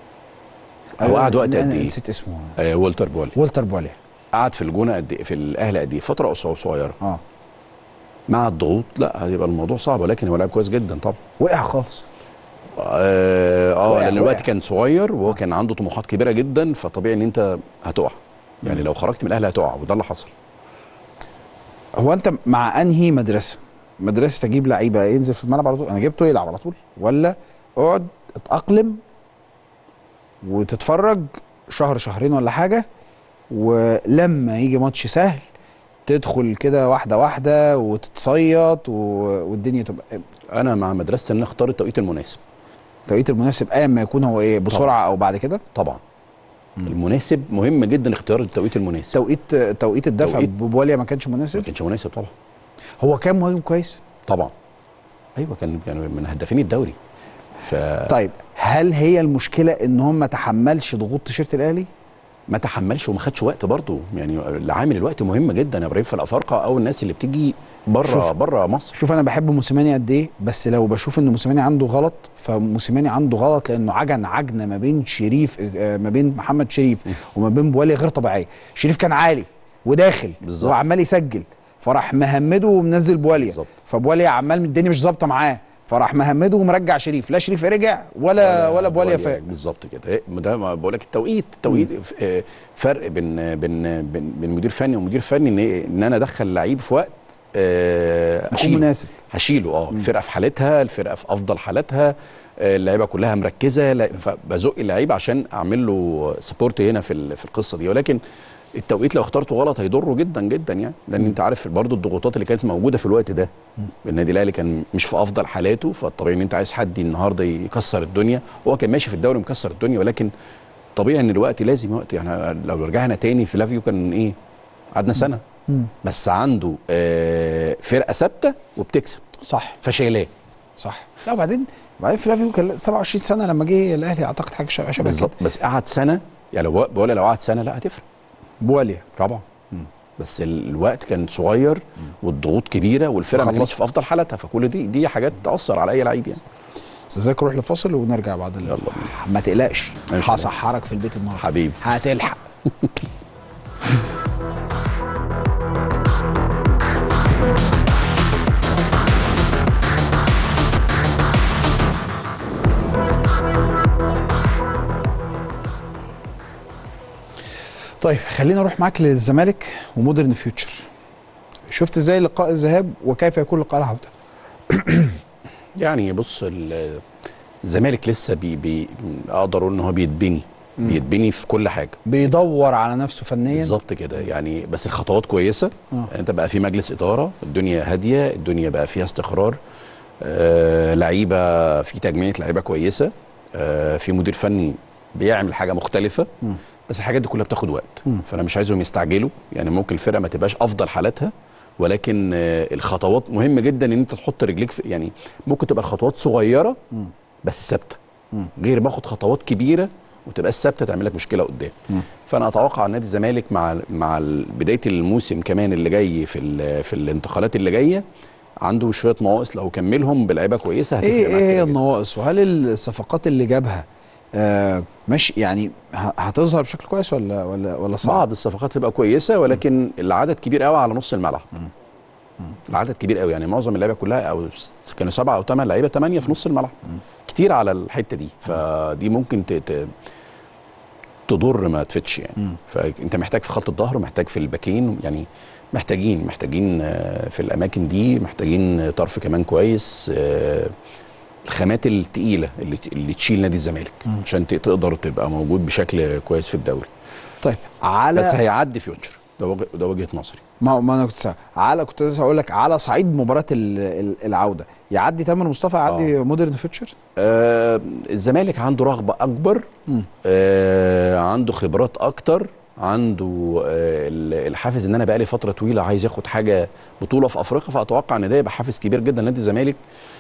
هو قعد وقت أنا قد ايه؟ نسيت اسمه آه والتر بولي والتر بولي قعد في الجونه قد ايه في الاهلي قد ايه فتره قصيره صغيره اه مع الضغوط لا هيبقى الموضوع صعب ولكن هو لاعب كويس جدا طبعا وقع خالص اه, آه وقع- لان الوقت وقع. كان صغير وهو كان عنده طموحات كبيره جدا فطبيعي ان انت هتقع يعني لو خرجت من الاهلي هتقع وده اللي حصل هو انت مع انهي مدرسه؟ مدرسه تجيب لعيبه ينزل في الملعب على طول انا جبته يلعب على طول ولا اقعد اتاقلم وتتفرج شهر شهرين ولا حاجه ولما يجي ماتش سهل تدخل كده واحده واحده وتتصيط و... والدنيا تبقى انا مع مدرسه ان اختار التوقيت المناسب التوقيت المناسب ايا ما يكون هو ايه بسرعه او بعد كده طبعا المناسب مهم جدا اختيار التوقيت المناسب توقيت توقيت الدفع توقيت. ببواليا ما كانش ما مناسب كانش مناسب طبعا هو كان مهاجم كويس طبعا ايوه كان يعني من هدافين الدوري ف طيب هل هي المشكله ان هم ما تحملش ضغوط تيشيرت الاهلي ما تحملش وما خدش وقت برضه يعني العامل الوقت مهم جدا يا ابراهيم في الافارقه او الناس اللي بتيجي بره شوف. بره مصر شوف انا بحب موسيماني قد ايه بس لو بشوف ان موسيماني عنده غلط فموسيماني عنده غلط لانه عجن عجنه ما بين شريف آه، ما بين محمد شريف وما بين بوالي غير طبيعيه شريف كان عالي وداخل بالظبط. وعمال يسجل فراح مهمده ومنزل بواليا بالظبط. فبواليا عمال الدنيا مش ظابطه معاه فراح مهمده ومرجع شريف لا شريف رجع ولا ولا بواليا فاق بالظبط كده إيه، ده ما بقول لك التوقيت التوقيت ف- آه، فرق بين بين بين, بين مدير فني ومدير فني ان إيه؟ ان انا ادخل لعيب في وقت آه، يكون أشيله. مناسب. هشيله اه الفرقه في حالتها الفرقه في افضل حالاتها آه، اللعيبه كلها مركزه لا- فبزق اللعيب عشان اعمل له سبورت هنا في ال- في القصه دي ولكن التوقيت لو اخترته غلط هيضره جدا جدا يعني لان انت عارف برضو الضغوطات اللي كانت موجوده في الوقت ده النادي الاهلي كان مش في افضل حالاته فالطبيعي ان انت عايز حد النهارده يكسر الدنيا هو كان ماشي في الدوري مكسر الدنيا ولكن طبيعي ان الوقت لازم وقت يعني لو رجعنا تاني في لافيو كان ايه قعدنا سنه بس عنده آه فرقه ثابته وبتكسب صح فشايلاه صح لا وبعدين وبعدين فلافيو كان 27 سنه لما جه الاهلي اعتقد حاجه شبه شبه كده بالظبط بس قعد سنه يعني لو بقول لو قعد سنه لا هتفرق بواليا طبعا بس ال- الوقت كان صغير والضغوط كبيره والفرقه ما كانتش وخلصت. في افضل حالاتها فكل دي دي حاجات تاثر على اي لعيب يعني استاذك نروح لفاصل ونرجع بعد ال- ما تقلقش ماشي. هسحرك في البيت النهارده حبيبي. هتلحق طيب خلينا نروح معاك للزمالك ومودرن فيوتشر شفت ازاي لقاء الذهاب وكيف يكون لقاء العوده يعني بص ال- الزمالك لسه بي بي اقدر اقول ان هو بيتبني بيتبني في كل حاجه بيدور على نفسه فنيا بالظبط كده يعني بس الخطوات كويسه آه. انت بقى في مجلس اداره الدنيا هاديه الدنيا بقى فيها استقرار آه لعيبه في تجميع لعيبه كويسه آه في مدير فني بيعمل حاجه مختلفه بس الحاجات دي كلها بتاخد وقت فانا مش عايزهم يستعجلوا يعني ممكن الفرقه ما تبقاش افضل حالاتها ولكن آه الخطوات مهم جدا ان انت تحط رجليك في يعني ممكن تبقى الخطوات صغيره بس ثابته غير باخد خطوات كبيره وتبقى ثابته تعمل لك مشكله قدام فانا اتوقع نادي الزمالك مع مع ال- بدايه الموسم كمان اللي جاي في ال- في الانتقالات اللي جايه عنده شويه نواقص لو كملهم بلعيبه كويسه هتفرق ايه معاك ايه هي كتير جداً. النواقص وهل الصفقات اللي جابها آه ماشي يعني ه- هتظهر بشكل كويس ولا ولا ولا صعب؟ بعض الصفقات تبقى كويسه ولكن العدد كبير قوي على نص الملعب العدد كبير قوي يعني معظم اللعيبه كلها او س- كانوا سبعه او ثمان لعيبه ثمانيه في نص الملعب كتير على الحته دي فدي ممكن ت- ت- تضر ما تفتش يعني فانت محتاج في خط الظهر ومحتاج في الباكين يعني محتاجين محتاجين آه، في الاماكن دي محتاجين طرف كمان كويس آه، الخامات التقيله اللي اللي تشيل نادي الزمالك عشان ت- تقدر تبقى موجود بشكل كويس في الدوري طيب على بس هيعدي فيوتشر ده وجه ده وجهه نظري ما, ما انا كنت سا... على كنت لسه هقول لك على صعيد مباراه ال... ال... العوده يعدي تامر مصطفى يعدي مودرن فيوتشر آه الزمالك عنده رغبه اكبر آه عنده خبرات اكتر عنده آه ال- الحافز ان انا بقالي فتره طويله عايز ياخد حاجه بطوله في افريقيا فاتوقع ان ده يبقى حافز كبير جدا لنادي الزمالك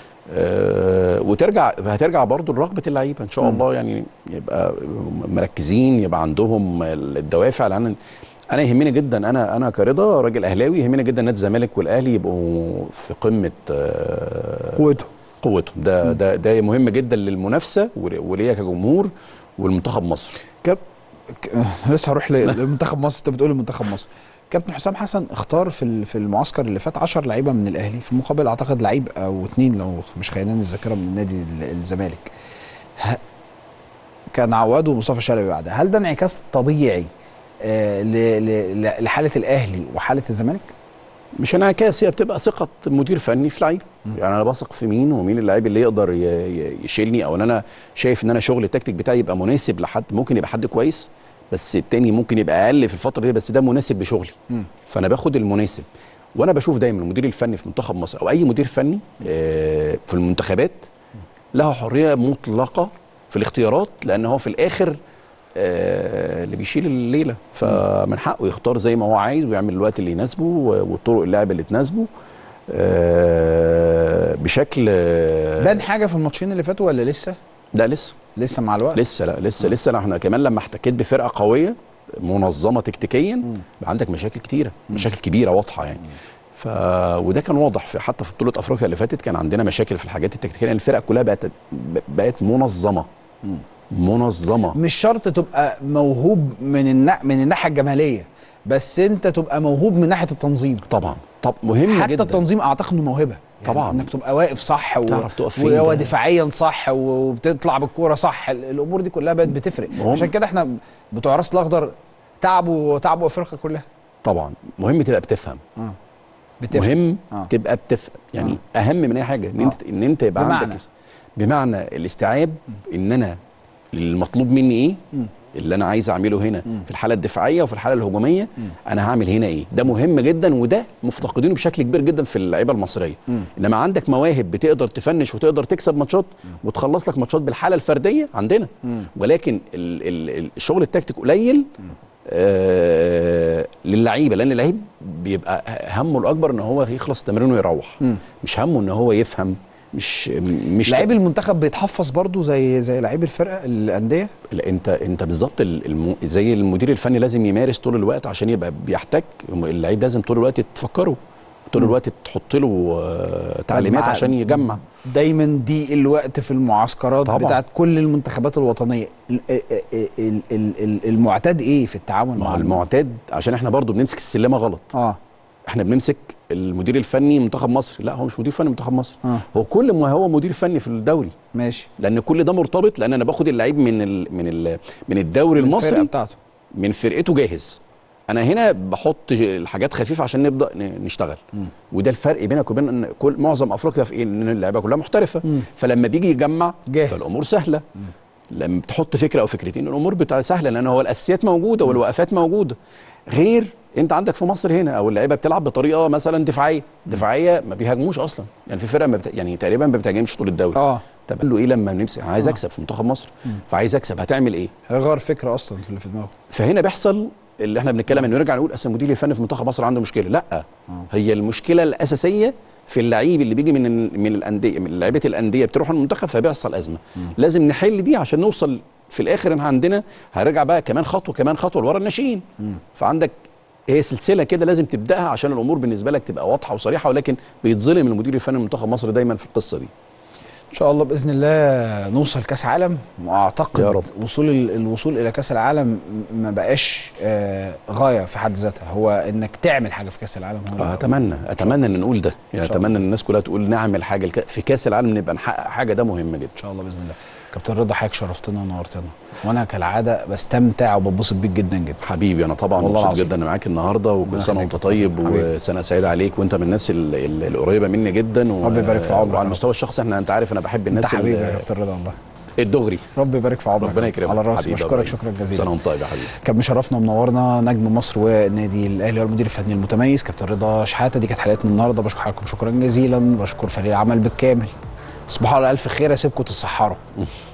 آه وترجع هترجع برضو لرغبه اللعيبه ان شاء الله يعني يبقى مركزين يبقى عندهم الدوافع لان انا يهمني جدا انا انا كرضا راجل اهلاوي يهمني جدا نادي الزمالك والاهلي يبقوا في قمه آه قوته قوتهم ده ده ده مهم جدا للمنافسه ول- وليا كجمهور والمنتخب مصر كاب ك... لسه هروح ل- لمنتخب مصر انت بتقول منتخب مصر كابتن حسام حسن اختار في ال- في المعسكر اللي فات 10 لعيبه من الاهلي في مقابل اعتقد لعيب او اثنين لو مش خياناني الذاكره من نادي ال- الزمالك ه... كان عواد ومصطفى شلبي بعدها هل ده انعكاس طبيعي آه ل... ل... ل- لحاله الاهلي وحاله الزمالك؟ مش انعكاس هي بتبقى ثقه مدير فني في لعيب يعني انا بثق في مين ومين اللعيب اللي يقدر ي- ي- يشيلني او ان انا شايف ان انا شغل التكتيك بتاعي يبقى مناسب لحد ممكن يبقى حد كويس بس التاني ممكن يبقى اقل في الفتره دي بس ده مناسب لشغلي فانا باخد المناسب وانا بشوف دايما المدير الفني في منتخب مصر او اي مدير فني آه، في المنتخبات له حريه مطلقه في الاختيارات لان هو في الاخر آه اللي بيشيل الليله فمن حقه يختار زي ما هو عايز ويعمل الوقت اللي يناسبه و- والطرق اللعب اللي تناسبه آه بشكل آه، بان حاجه في الماتشين اللي فاتوا ولا لسه لا لسه لسه مع الوقت لسه لا لسه لسه لا احنا كمان لما احتكيت بفرقه قويه منظمه تكتيكيا بقى عندك مشاكل كتيره مشاكل كبيره واضحه يعني ف وده كان واضح في حتى في بطوله افريقيا اللي فاتت كان عندنا مشاكل في الحاجات التكتيكيه لان الفرق كلها بقت بقت منظمه منظمه مش شرط تبقى موهوب من النا... من الناحيه الجماليه بس انت تبقى موهوب من ناحيه التنظيم طبعا طب مهم حتى جدا التنظيم اعتقد انه موهبه يعني طبعاً. انك تبقى واقف صح و... تعرف تقف فين ده. ودفاعيا صح و- وبتطلع بالكوره صح ال- الامور دي كلها بقت بتفرق مهم. عشان كده احنا بتوع راس الاخضر تعبوا تعبوا افريقيا كلها طبعا مهم تبقى بتفهم بتفرق مهم آه. تبقى بتفهم يعني اهم من اي حاجه ان انت ان انت يبقى بمعنى؟ عندك بمعنى الاستيعاب ان انا المطلوب مني ايه اللي انا عايز اعمله هنا في الحاله الدفاعيه وفي الحاله الهجوميه انا هعمل هنا ايه ده مهم جدا وده مفتقدينه بشكل كبير جدا في اللعيبه المصريه انما عندك مواهب بتقدر تفنش وتقدر تكسب ماتشات وتخلص لك ماتشات بالحاله الفرديه عندنا ولكن ال ال الشغل التكتيك قليل آه للعيبه لان اللعيب بيبقى همه الاكبر ان هو يخلص تمرينه ويروح مش همه ان هو يفهم مش مش لعيب المنتخب بيتحفظ برضو زي زي لعيب الفرقه الانديه لا انت انت بالظبط ال- الم... زي المدير الفني لازم يمارس طول الوقت عشان يبقى بيحتك اللعيب لازم طول الوقت تفكره طول الوقت تحط له آه، تعليمات مع- عشان يجمع دايما دي الوقت في المعسكرات طبعاً. بتاعت كل المنتخبات الوطنيه ال- ال- ال- ال- ال- المعتاد ايه في التعامل مع مع المعتاد عشان احنا برضو بنمسك السلمه غلط اه احنا بنمسك المدير الفني منتخب مصر لا هو مش مدير فني منتخب مصر آه. هو كل ما هو مدير فني في الدوري ماشي لان كل ده مرتبط لان انا باخد اللعيب من ال من ال من الدوري الفرقه المصري بتاعته من فرقته جاهز انا هنا بحط الحاجات خفيفه عشان نبدا ن- نشتغل وده الفرق بينك وبين ان كل معظم افريقيا في ايه ان اللعيبه كلها محترفه فلما بيجي يجمع جاهز. فالامور سهله لما بتحط فكره او فكرتين الامور بتبقى سهله لان هو الاساسيات موجوده والوقفات موجوده غير انت عندك في مصر هنا او اللعيبه بتلعب بطريقه مثلا دفاعيه دفاعيه ما بيهاجموش اصلا يعني في فرق ما بت... يعني تقريبا ما بتهاجمش طول الدوري اه طب قال له ايه لما نمسك أنا عايز اكسب في منتخب مصر فعايز اكسب هتعمل ايه هيغير فكره اصلا في اللي في دماغه فهنا بيحصل اللي احنا بنتكلم انه نرجع نقول اصل المدير الفني في منتخب مصر عنده مشكله لا هي المشكله الاساسيه في اللعيب اللي بيجي من ال- من الانديه من لعيبه الانديه بتروح المنتخب فبيحصل ازمه لازم نحل دي عشان نوصل في الاخر ان عندنا هرجع بقى كمان خطوه كمان خطوه لورا الناشئين فعندك هي سلسله كده لازم تبداها عشان الامور بالنسبه لك تبقى واضحه وصريحه ولكن بيتظلم المدير الفني لمنتخب مصر دايما في القصه دي ان شاء الله باذن الله نوصل كاس عالم واعتقد يا رب. وصول ال- الوصول الى كاس العالم م- ما بقاش آه غايه في حد ذاتها هو انك تعمل حاجه في كاس العالم هو آه، اتمنى اتمنى ان نقول ده يعني شاء الله. اتمنى ان الناس كلها تقول نعمل حاجه الك- في كاس العالم نبقى نحقق حاجه ده مهم جدا ان شاء الله باذن الله كابتن رضا حضرتك شرفتنا ونورتنا وانا كالعاده بستمتع وببسط بيك جدا جدا حبيبي انا طبعا والله مبسوط العظيم. جدا إني معاك النهارده وكل سنه يخليك وانت يا طيب كابتن. حبيبي. وسنه سعيده عليك وانت من الناس ال- ال- القريبه مني جدا و- ربي يبارك في عمرك. وعلى المستوى الشخصي احنا انت عارف انا بحب انت الناس حبيبي يا ال- كابتن رضا والله الدغري ربي يبارك في عمرك ربنا يكرمك على راسي حبيبي يا بشكرك إبراهيم. شكرا سنه جزيلا وانت طيب يا حبيبي كان مشرفنا ومنورنا نجم مصر والنادي الاهلي والمدير الفني المتميز كابتن رضا شحاته دي كانت حلقتنا النهارده بشكر حضراتكم شكرا جزيلا بشكر فريق العمل بالكامل تصبحوا على الف خير اسيبكم تتسحروا